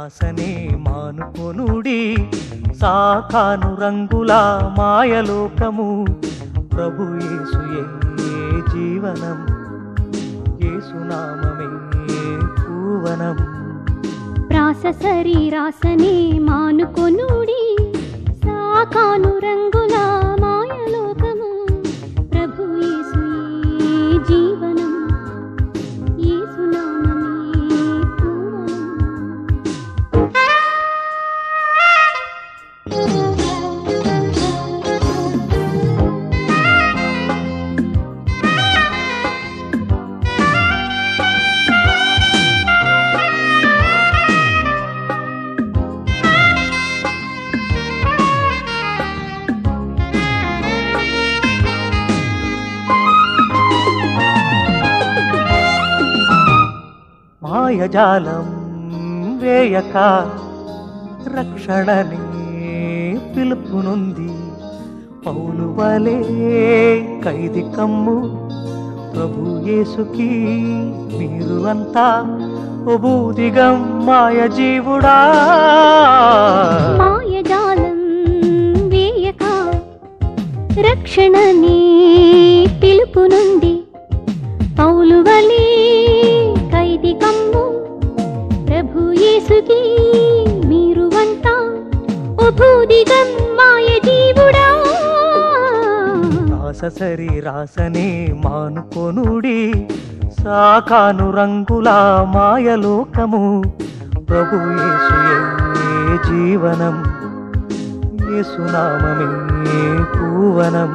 రాసనే మానుకొనుడి సాకాను రంగుల మాయలోకము ప్రభు యేసుయే జీవనం యేసునామమే పూవనం ప్రాస శరీరాసనే మానుకొనుడి సాకాను రంగుల మాయలోకము ప్రభు యేసుయే జీవనం యేసునామమే పూవనం మాయజాలం వేయక రక్షణని పిలుపునుంది పౌలు వలే ఖైది కమ్ము ప్రభు యేసుకి మీరు అంతా ఉబూదిగం మాయ జీవుడా మాయజాలం వేయక రక్షణని పిలుపు నుండి పౌలు వలే ఖైది కమ్ము ప్రభు యేసుకి మీరు వంట ఉభూదిగం మాయ జీవుడా రాస సరి రాసనే మానుకొనుడి సాకాను రంగుల మాయలోకము ప్రభు యేసుయే జీవనం యేసునామమే పూవనం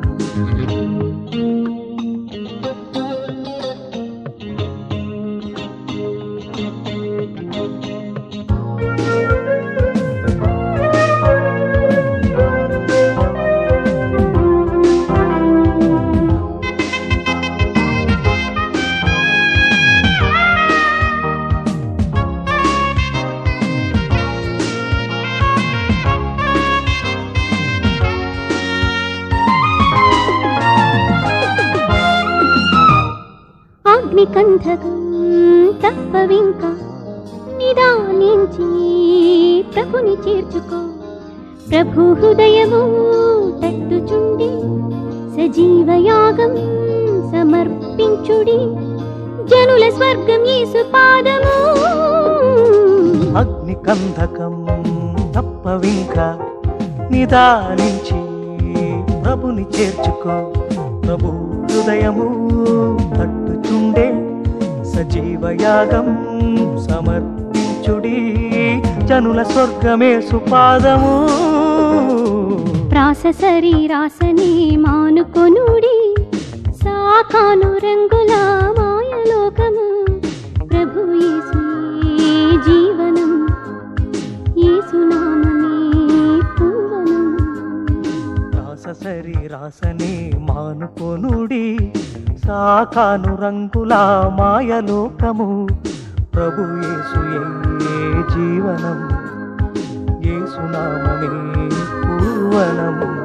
అగ్నికంధకం తప్పవింక నిదానించి ప్రభుని చేర్చుకో ప్రభు హృదయము తట్టుచుండి సజీవయాగం సమర్పించుడి జనుల స్వర్గం యేసు పాదము అగ్ని కంధకం తప్పవింక నిదానించి ప్రభుని చేర్చుకో ప్రభు హృదయము తట్టుచుండే సజీవయాగం సమర్పించుడి జనుల స్వర్గమే సుపాదము ప్రాస శరీరాసనే మానుకొనుడి సాకాను రంగుల మాయలోకము ప్రభు యేసుయే జీవనం యేసునామమే పూవనం రాస సరి రాసనే మానుకొనుడి సాకాను రంగుల మాయలోకము ప్రభు యేసుయే జీవనం యేసునామమే పూవనం